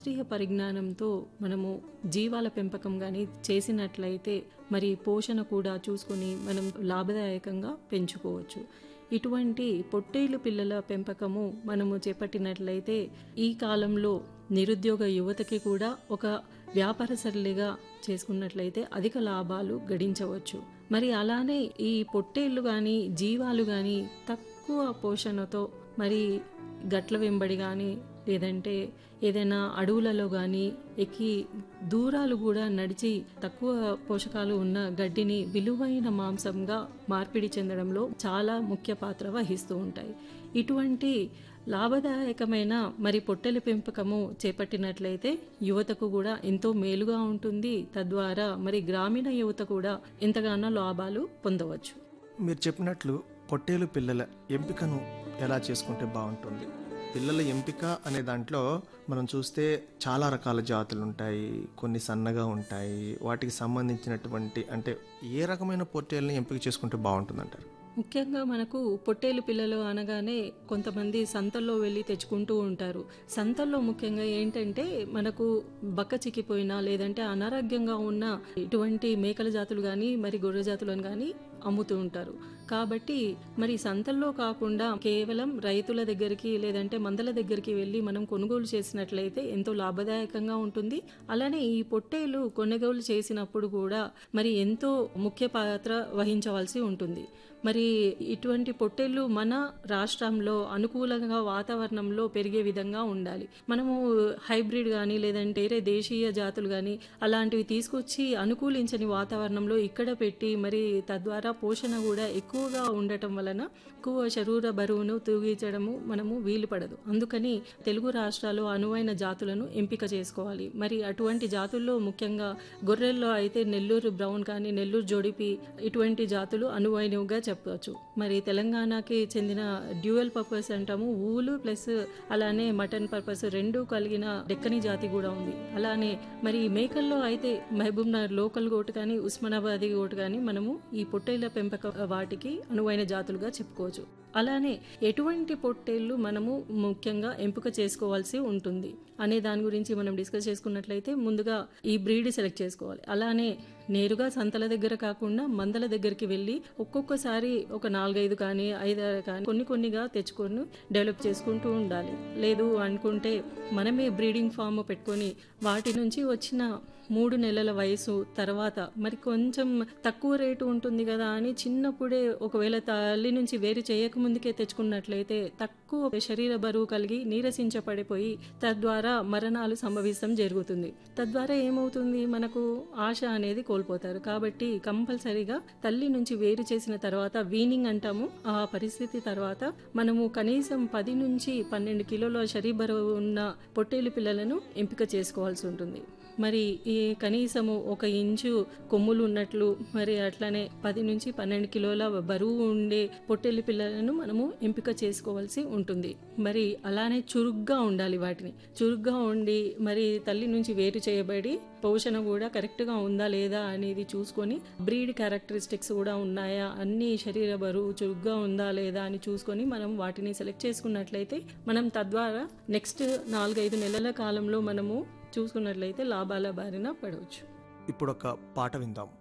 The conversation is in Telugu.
శాస్త్రీయ పరిజ్ఞానంతో మనము జీవాల పెంపకం కానీ చేసినట్లయితే మరి పోషణ కూడా చూసుకొని మనం లాభదాయకంగా పెంచుకోవచ్చు ఇటువంటి పొట్టేలు పిల్లల పెంపకము మనము చేపట్టినట్లయితే ఈ కాలంలో నిరుద్యోగ యువతకి కూడా ఒక వ్యాపారసరళిగా చేసుకున్నట్లయితే అధిక లాభాలు గడించవచ్చు మరి అలానే ఈ పొట్టేళ్ళు కానీ జీవాలు కానీ తక్కువ పోషణతో మరి గట్ల వెంబడి కానీ లేదంటే ఏదైనా అడవులలో కానీ ఎక్కి దూరాలు కూడా నడిచి తక్కువ పోషకాలు ఉన్న గడ్డిని విలువైన మాంసంగా మార్పిడి చెందడంలో చాలా ముఖ్య పాత్ర వహిస్తూ ఉంటాయి ఇటువంటి లాభదాయకమైన మరి పొట్టెల పెంపకము చేపట్టినట్లయితే యువతకు కూడా ఎంతో మేలుగా ఉంటుంది తద్వారా మరి గ్రామీణ యువత కూడా ఎంతగానో లాభాలు పొందవచ్చు మీరు చెప్పినట్లు పొట్టేలు పిల్లల ఎంపికను ఎలా చేసుకుంటే బాగుంటుంది పిల్లల ఎంపిక అనే దాంట్లో మనం చూస్తే చాలా రకాల జాతులు ఉంటాయి కొన్ని సన్నగా ఉంటాయి వాటికి సంబంధించినటువంటి అంటే ఏ రకమైన పొట్టేళ్ళని ఎంపిక చేసుకుంటే బాగుంటుంది అంటారు ముఖ్యంగా మనకు పొట్టేలు పిల్లలు అనగానే కొంతమంది సంతల్లో వెళ్ళి తెచ్చుకుంటూ ఉంటారు సంతల్లో ముఖ్యంగా ఏంటంటే మనకు బక్క చిక్కిపోయినా లేదంటే అనారోగ్యంగా ఉన్న ఇటువంటి మేకల జాతులు కానీ మరి గొర్రె జాతులను కానీ అమ్ముతూ ఉంటారు కాబట్టి మరి సంతల్లో కాకుండా కేవలం రైతుల దగ్గరికి లేదంటే మందల దగ్గరికి వెళ్ళి మనం కొనుగోలు చేసినట్లయితే ఎంతో లాభదాయకంగా ఉంటుంది అలానే ఈ పొట్టేలు కొనుగోలు చేసినప్పుడు కూడా మరి ఎంతో ముఖ్య పాత్ర వహించవలసి ఉంటుంది మరి ఇటువంటి పొట్టేళ్ళు మన రాష్ట్రంలో అనుకూలంగా వాతావరణంలో పెరిగే విధంగా ఉండాలి మనము హైబ్రిడ్ కానీ లేదంటే వేరే దేశీయ జాతులు కానీ అలాంటివి తీసుకొచ్చి అనుకూలించని వాతావరణంలో ఇక్కడ పెట్టి మరి తద్వారా పోషణ కూడా ఎక్కువగా ఉండటం వలన ఎక్కువ శరీర బరువును తూగించడము మనము వీలు పడదు అందుకని తెలుగు రాష్ట్రాలు అనువైన జాతులను ఎంపిక చేసుకోవాలి మరి అటువంటి జాతుల్లో ముఖ్యంగా గొర్రెల్లో అయితే నెల్లూరు బ్రౌన్ కానీ నెల్లూరు జోడిపి ఇటువంటి జాతులు అనువైనవిగా చెప్పవచ్చు మరి తెలంగాణకి చెందిన డ్యూయల్ పర్పస్ అంటాము ఊలు ప్లస్ అలానే మటన్ పర్పస్ రెండు కలిగిన డెక్కని జాతి కూడా ఉంది అలానే మరి మేకల్లో అయితే మహబూబ్ నగర్ లోకల్ గోటు కానీ ఉస్మానాబాదీ గోటు కానీ మనము ఈ పొట్టేళ్ల పెంపక వాటికి అనువైన జాతులుగా చెప్పుకోవచ్చు అలానే ఎటువంటి పొట్టేళ్ళు మనము ముఖ్యంగా ఎంపిక చేసుకోవాల్సి ఉంటుంది అనే దాని గురించి మనం డిస్కస్ చేసుకున్నట్లయితే ముందుగా ఈ బ్రీడ్ సెలెక్ట్ చేసుకోవాలి అలానే నేరుగా సంతల దగ్గర కాకుండా మందల దగ్గరికి వెళ్ళి ఒక్కొక్కసారి ఒక నాలుగైదు కానీ ఐదారు కానీ కొన్ని కొన్నిగా తెచ్చుకొని డెవలప్ చేసుకుంటూ ఉండాలి లేదు అనుకుంటే మనమే బ్రీడింగ్ ఫామ్ పెట్టుకొని వాటి నుంచి వచ్చిన మూడు నెలల వయసు తర్వాత మరి కొంచెం తక్కువ రేటు ఉంటుంది కదా అని చిన్నప్పుడే ఒకవేళ తల్లి నుంచి వేరు చేయకముందుకే తెచ్చుకున్నట్లయితే తక్కువ శరీర బరువు కలిగి నీరసించబడిపోయి తద్వారా మరణాలు సంభవించడం జరుగుతుంది తద్వారా ఏమవుతుంది మనకు ఆశ అనేది కోల్పోతారు కాబట్టి కంపల్సరీగా తల్లి నుంచి వేరు చేసిన తర్వాత వీనింగ్ అంటాము ఆ పరిస్థితి తర్వాత మనము కనీసం పది నుంచి పన్నెండు కిలోల శరీర బరువు ఉన్న పొట్టేలు పిల్లలను ఎంపిక చేసుకోవాల్సి ఉంటుంది మరి ఈ కనీసము ఒక ఇంచు కొమ్ములు ఉన్నట్లు మరి అట్లానే పది నుంచి పన్నెండు కిలోల బరువు ఉండే పొట్టెలి పిల్లలను మనము ఎంపిక చేసుకోవాల్సి ఉంటుంది మరి అలానే చురుగ్గా ఉండాలి వాటిని చురుగ్గా ఉండి మరి తల్లి నుంచి వేరు చేయబడి పోషణ కూడా కరెక్ట్గా ఉందా లేదా అనేది చూసుకొని బ్రీడ్ క్యారెక్టరిస్టిక్స్ కూడా ఉన్నాయా అన్ని శరీర బరువు చురుగ్గా ఉందా లేదా అని చూసుకొని మనం వాటిని సెలెక్ట్ చేసుకున్నట్లయితే మనం తద్వారా నెక్స్ట్ నాలుగైదు నెలల కాలంలో మనము చూసుకున్నట్లయితే లాభాల బారిన పడవచ్చు ఇప్పుడు ఒక పాట విందాం